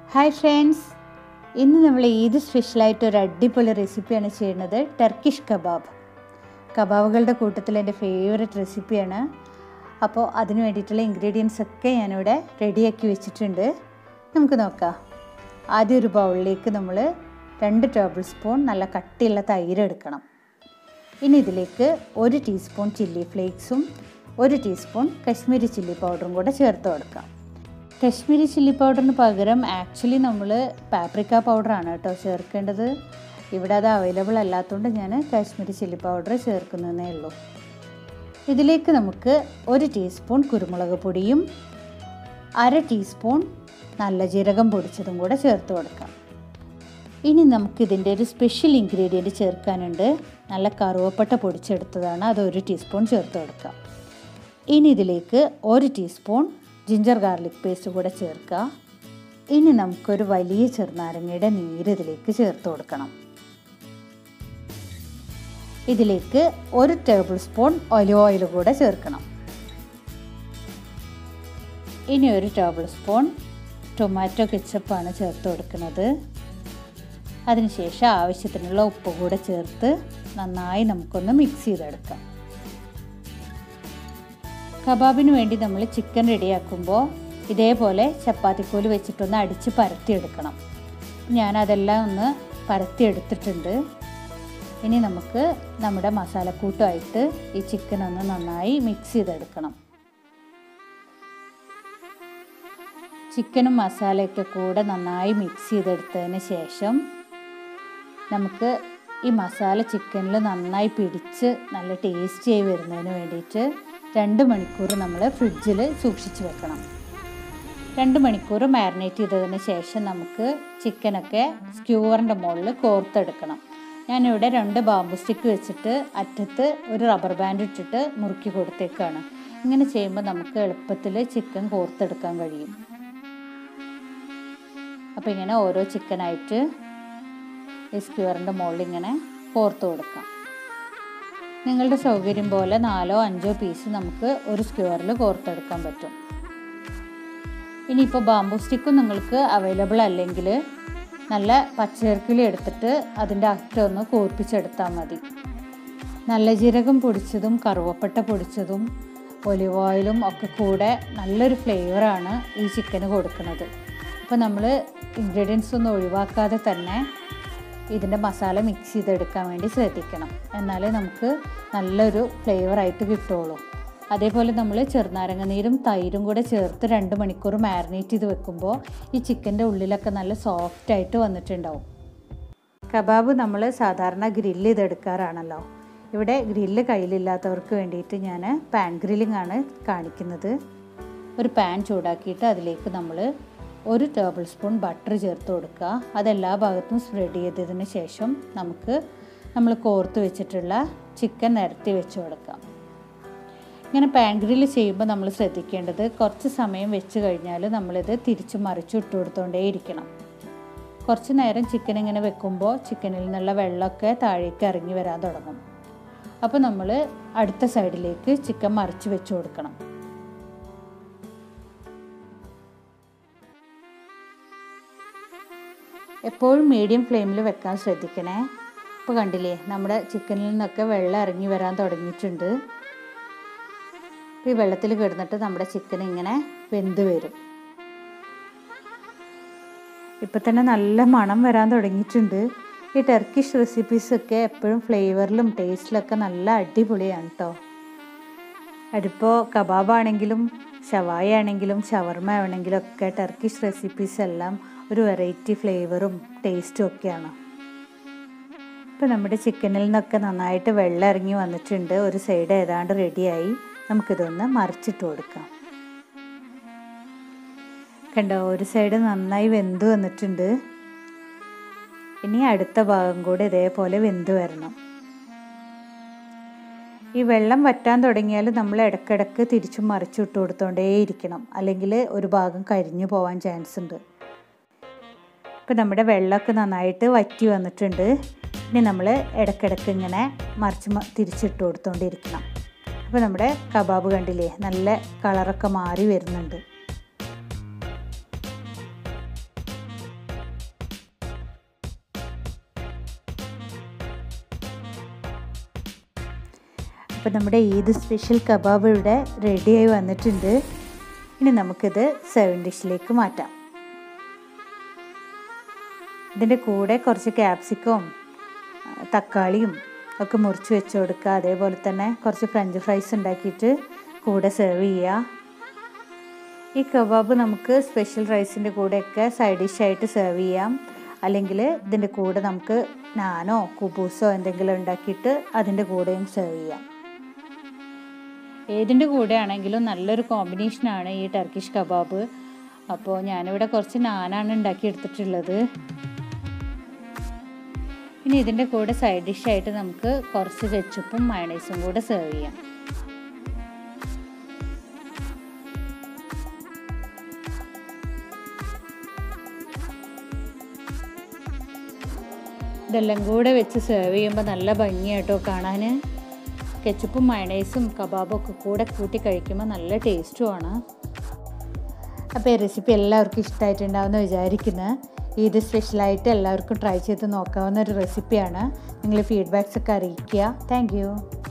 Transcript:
hi friends ഇന്ന് നമ്മൾ ഈദ് സ്പെഷ്യലായിട്ട് ഒരു അടിപൊളി റെസിപ്പിയാണ് ചെയ്യുന്നത് ടർക്കിഷ് കബാബ് കബാബുകളുടെ കൂട്ടത്തിൽ എൻ്റെ ഫേവററ്റ് റെസിപ്പിയാണ് അപ്പോൾ അതിന് വേണ്ടിയിട്ടുള്ള ഇൻഗ്രീഡിയൻസ് ഒക്കെ ഞാനിവിടെ റെഡിയാക്കി വെച്ചിട്ടുണ്ട് നമുക്ക് നോക്കാം ആദ്യം ഒരു ബൗളിലേക്ക് നമ്മൾ രണ്ട് ടേബിൾ സ്പൂൺ നല്ല കട്ടിയുള്ള തൈര് എടുക്കണം ഇനി ഇതിലേക്ക് ഒരു ടീസ്പൂൺ ചില്ലി ഫ്ലേക്സും ഒരു ടീസ്പൂൺ കശ്മീരി ചില്ലി പൗഡറും കൂടെ ചേർത്ത് കൊടുക്കാം കശ്മീരി ചില്ലി പൗഡറിന് പകരം ആക്ച്വലി നമ്മൾ പാപ്രിക്ക പൗഡറാണ് കേട്ടോ ചേർക്കേണ്ടത് ഇവിടെ അത് അവൈലബിൾ അല്ലാത്തതുകൊണ്ട് ഞാൻ കാശ്മീരി ചില്ലി പൗഡർ ചേർക്കുന്നതേ ഉള്ളൂ ഇതിലേക്ക് നമുക്ക് ഒരു ടീസ്പൂൺ കുരുമുളക് പൊടിയും അര ടീസ്പൂൺ നല്ല ജീരകം പൊടിച്ചതും കൂടെ ചേർത്ത് കൊടുക്കാം ഇനി നമുക്ക് ഇതിൻ്റെ ഒരു സ്പെഷ്യൽ ഇൻഗ്രീഡിയൻറ്റ് ചേർക്കാനുണ്ട് നല്ല കറുവപ്പട്ട പൊടിച്ചെടുത്തതാണ് അത് ഒരു ടീസ്പൂൺ ചേർത്ത് കൊടുക്കാം ഇനി ഇതിലേക്ക് ഒരു ടീസ്പൂൺ ജിഞ്ചർ ഗാർലിക് പേസ്റ്റ് കൂടെ ചേർക്കുക ഇനി നമുക്കൊരു വലിയ ചെറുനാരങ്ങയുടെ നീര് ഇതിലേക്ക് ചേർത്ത് കൊടുക്കണം ഇതിലേക്ക് ഒരു ടേബിൾ സ്പൂൺ ഒലിവ് ഓയിൽ കൂടെ ചേർക്കണം ഇനി ഒരു ടേബിൾ സ്പൂൺ ടൊമാറ്റോ കെച്ചപ്പാണ് ചേർത്ത് കൊടുക്കുന്നത് അതിനുശേഷം ആവശ്യത്തിനുള്ള ഉപ്പ് കൂടെ ചേർത്ത് നന്നായി നമുക്കൊന്ന് മിക്സ് ചെയ്തെടുക്കാം കബാബിന് വേണ്ടി നമ്മൾ ചിക്കൻ റെഡിയാക്കുമ്പോൾ ഇതേപോലെ ചപ്പാത്തിക്കോല് വെച്ചിട്ടൊന്ന് അടിച്ച് പരത്തിയെടുക്കണം ഞാനതെല്ലാം ഒന്ന് പരത്തിയെടുത്തിട്ടുണ്ട് ഇനി നമുക്ക് നമ്മുടെ മസാലക്കൂട്ടുമായിട്ട് ഈ ചിക്കൻ ഒന്ന് നന്നായി മിക്സ് ചെയ്തെടുക്കണം ചിക്കനും മസാലയൊക്കെ കൂടെ നന്നായി മിക്സ് ചെയ്തെടുത്തതിന് ശേഷം നമുക്ക് ഈ മസാല ചിക്കനിൽ നന്നായി പിടിച്ച് നല്ല ടേസ്റ്റി ആയി വരുന്നതിന് വേണ്ടിയിട്ട് രണ്ട് മണിക്കൂർ നമ്മൾ ഫ്രിഡ്ജിൽ സൂക്ഷിച്ച് വെക്കണം രണ്ട് മണിക്കൂർ മാരിനേറ്റ് ചെയ്തതിന് ശേഷം നമുക്ക് ചിക്കനൊക്കെ സ്ക്യൂവറിൻ്റെ മുകളിൽ കോർത്തെടുക്കണം ഞാനിവിടെ രണ്ട് ബാമ്പു സ്റ്റിക്ക് വെച്ചിട്ട് അറ്റത്ത് ഒരു റബ്ബർ ബാൻഡ് ഇട്ടിട്ട് മുറുക്കി കൊടുത്തേക്കാണ് ഇങ്ങനെ ചെയ്യുമ്പോൾ നമുക്ക് എളുപ്പത്തിൽ ചിക്കൻ കോർത്തെടുക്കാൻ കഴിയും അപ്പോൾ ഇങ്ങനെ ഓരോ ചിക്കനായിട്ട് ഈ സ്ക്യൂവറിൻ്റെ മുകളിൽ ഇങ്ങനെ കോർത്ത് കൊടുക്കാം നിങ്ങളുടെ സൗകര്യം പോലെ നാലോ അഞ്ചോ പീസ് നമുക്ക് ഒരു സ്ക്യൂവറിൽ കോർത്തെടുക്കാൻ പറ്റും ഇനിയിപ്പോൾ ബാമ്പു സ്റ്റിക്കും നിങ്ങൾക്ക് അവൈലബിൾ അല്ലെങ്കിൽ നല്ല പച്ചയിറക്കിളി എടുത്തിട്ട് അതിൻ്റെ അറ്റമൊന്ന് കോർപ്പിച്ചെടുത്താൽ മതി നല്ല ജീരകം പൊടിച്ചതും കറുവപ്പട്ട പൊടിച്ചതും ഒലിവ് ഓയിലും ഒക്കെ കൂടെ നല്ലൊരു ഫ്ലേവറാണ് ഈ ചിക്കന് കൊടുക്കുന്നത് അപ്പോൾ നമ്മൾ ഇൻഗ്രീഡിയൻസ് ഒന്നും ഒഴിവാക്കാതെ തന്നെ ഇതിൻ്റെ മസാല മിക്സ് ചെയ്തെടുക്കാൻ വേണ്ടി ശ്രദ്ധിക്കണം എന്നാലേ നമുക്ക് നല്ലൊരു ഫ്ലേവറായിട്ട് കിട്ടുള്ളൂ അതേപോലെ നമ്മൾ ചെറുനാരങ്ങ നീരും തൈരും കൂടെ ചേർത്ത് രണ്ട് മണിക്കൂർ മാരിനേറ്റ് ചെയ്ത് വെക്കുമ്പോൾ ഈ ചിക്കൻ്റെ ഉള്ളിലൊക്കെ നല്ല സോഫ്റ്റ് ആയിട്ട് വന്നിട്ടുണ്ടാവും കബാബ് നമ്മൾ സാധാരണ ഗ്രില്ല് ചെയ്തെടുക്കാറാണല്ലോ ഇവിടെ ഗ്രില്ല് കയ്യിലില്ലാത്തവർക്ക് വേണ്ടിയിട്ട് ഞാൻ പാൻ ഗ്രില്ലിംഗ് ആണ് കാണിക്കുന്നത് ഒരു പാൻ ചൂടാക്കിയിട്ട് അതിലേക്ക് നമ്മൾ ഒരു ടേബിൾ സ്പൂൺ ബട്ടർ ചേർത്ത് കൊടുക്കുക അതെല്ലാ ഭാഗത്തും സ്പ്രെഡ് ചെയ്തതിന് ശേഷം നമുക്ക് നമ്മൾ കോർത്ത് വെച്ചിട്ടുള്ള ചിക്കൻ നിരത്തി വെച്ച് കൊടുക്കാം ഇങ്ങനെ പാൻ ഗ്രില്ല് ചെയ്യുമ്പോൾ നമ്മൾ ശ്രദ്ധിക്കേണ്ടത് കുറച്ച് സമയം വെച്ച് കഴിഞ്ഞാൽ നമ്മളിത് തിരിച്ചു മറിച്ചു ഇട്ട് കൊടുത്തോണ്ടേ ഇരിക്കണം കുറച്ച് നേരം ചിക്കൻ ഇങ്ങനെ വെക്കുമ്പോൾ ചിക്കനിൽ നിന്നുള്ള വെള്ളമൊക്കെ താഴേക്ക് ഇറങ്ങി വരാൻ തുടങ്ങും അപ്പോൾ നമ്മൾ അടുത്ത സൈഡിലേക്ക് ചിക്കൻ മറിച്ച് വെച്ച് കൊടുക്കണം എപ്പോഴും മീഡിയം ഫ്ലെയിമിൽ വെക്കാൻ ശ്രദ്ധിക്കണേ ഇപ്പോൾ കണ്ടില്ലേ നമ്മുടെ ചിക്കനിൽ നിന്നൊക്കെ വെള്ളം ഇറങ്ങി വരാൻ തുടങ്ങിയിട്ടുണ്ട് ഈ വെള്ളത്തിൽ കിടന്നിട്ട് നമ്മുടെ ചിക്കൻ ഇങ്ങനെ വെന്ത് വരും ഇപ്പം തന്നെ നല്ല മണം വരാൻ തുടങ്ങിയിട്ടുണ്ട് ഈ ടർക്കിഷ് റെസിപ്പീസൊക്കെ എപ്പോഴും ഫ്ലേവറിലും ടേസ്റ്റിലൊക്കെ നല്ല അടിപൊളിയാണ് കേട്ടോ അതിപ്പോൾ കബാബാണെങ്കിലും ഷവായ ആണെങ്കിലും ഷവർമ ആണെങ്കിലും ഒക്കെ ടർക്കിഷ് റെസിപ്പീസ് എല്ലാം ഒരു വെറൈറ്റി ഫ്ലേവറും ടേസ്റ്റും ഒക്കെയാണ് ഇപ്പോൾ നമ്മുടെ ചിക്കനിൽ നിന്നൊക്കെ നന്നായിട്ട് വെള്ളം ഇറങ്ങി വന്നിട്ടുണ്ട് ഒരു സൈഡ് ഏതാണ്ട് റെഡിയായി നമുക്കിതൊന്ന് മറിച്ചിട്ട് കൊടുക്കാം കണ്ടോ ഒരു സൈഡ് നന്നായി വെന്ത് വന്നിട്ടുണ്ട് ഇനി അടുത്ത ഭാഗം കൂടി ഇതേപോലെ വെന്ത് വരണം ഈ വെള്ളം വറ്റാൻ തുടങ്ങിയാൽ നമ്മൾ ഇടയ്ക്കിടയ്ക്ക് തിരിച്ചും മറിച്ചു ഇട്ട് കൊടുത്തോണ്ടേയിരിക്കണം അല്ലെങ്കിൽ ഒരു ഭാഗം കരിഞ്ഞു പോകാൻ ചാൻസ് ഉണ്ട് ഇപ്പം നമ്മുടെ വെള്ളമൊക്കെ നന്നായിട്ട് വറ്റി വന്നിട്ടുണ്ട് ഇനി നമ്മൾ ഇടയ്ക്കിടയ്ക്ക് ഇങ്ങനെ മറിച്ച് തിരിച്ചിട്ട് കൊടുത്തോണ്ടിരിക്കണം അപ്പോൾ നമ്മുടെ കബാബ് കണ്ടില്ലേ നല്ല കളറൊക്കെ മാറി വരുന്നുണ്ട് അപ്പോൾ നമ്മുടെ ഈദ് സ്പെഷ്യൽ കബാബ് ഇവിടെ റെഡിയായി വന്നിട്ടുണ്ട് ഇനി നമുക്കിത് സെവൻ ഡിഷിലേക്ക് മാറ്റാം ഇതിൻ്റെ കൂടെ കുറച്ച് ക്യാപ്സിക്കവും തക്കാളിയും ഒക്കെ മുറിച്ച് വെച്ച് കൊടുക്കുക അതേപോലെ തന്നെ കുറച്ച് ഫ്രഞ്ച് ഫ്രൈസ് ഉണ്ടാക്കിയിട്ട് കൂടെ സെർവ് ചെയ്യുക ഈ കബാബ് നമുക്ക് സ്പെഷ്യൽ റൈസിൻ്റെ കൂടെയൊക്കെ സൈഡ് ഡിഷായിട്ട് സെർവ് ചെയ്യാം അല്ലെങ്കിൽ ഇതിൻ്റെ കൂടെ നമുക്ക് നാനോ കുബൂസോ എന്തെങ്കിലും ഉണ്ടാക്കിയിട്ട് അതിൻ്റെ കൂടെയും സെർവ് ചെയ്യാം ഏതിൻ്റെ കൂടെ ആണെങ്കിലും നല്ലൊരു കോമ്പിനേഷനാണ് ഈ ടർക്കിഷ് കബാബ് അപ്പോൾ ഞാനിവിടെ കുറച്ച് നാനാണ് ഉണ്ടാക്കി എടുത്തിട്ടുള്ളത് ഇനി ഇതിൻ്റെ കൂടെ സൈഡ് ഡിഷായിട്ട് നമുക്ക് കുറച്ച് കെച്ചുപ്പും മയണൈസും കൂടെ സെർവ് ചെയ്യാം ഇതെല്ലാം കൂടെ വെച്ച് സെർവ് ചെയ്യുമ്പോൾ നല്ല ഭംഗിയാട്ടോ കാണാൻ കെച്ചപ്പും മയണൈസും കബാബും ഒക്കെ കൂടെ കൂട്ടി കഴിക്കുമ്പോൾ നല്ല ടേസ്റ്റുമാണ് അപ്പോൾ ഈ റെസിപ്പി എല്ലാവർക്കും ഇഷ്ടമായിട്ടുണ്ടാവുമെന്ന് വിചാരിക്കുന്നത് ഇത് സ്പെഷ്യലായിട്ട് എല്ലാവർക്കും ട്രൈ ചെയ്ത് നോക്കാവുന്ന ഒരു റെസിപ്പിയാണ് നിങ്ങൾ ഫീഡ്ബാക്സ് ഒക്കെ അറിയിക്കുക താങ്ക്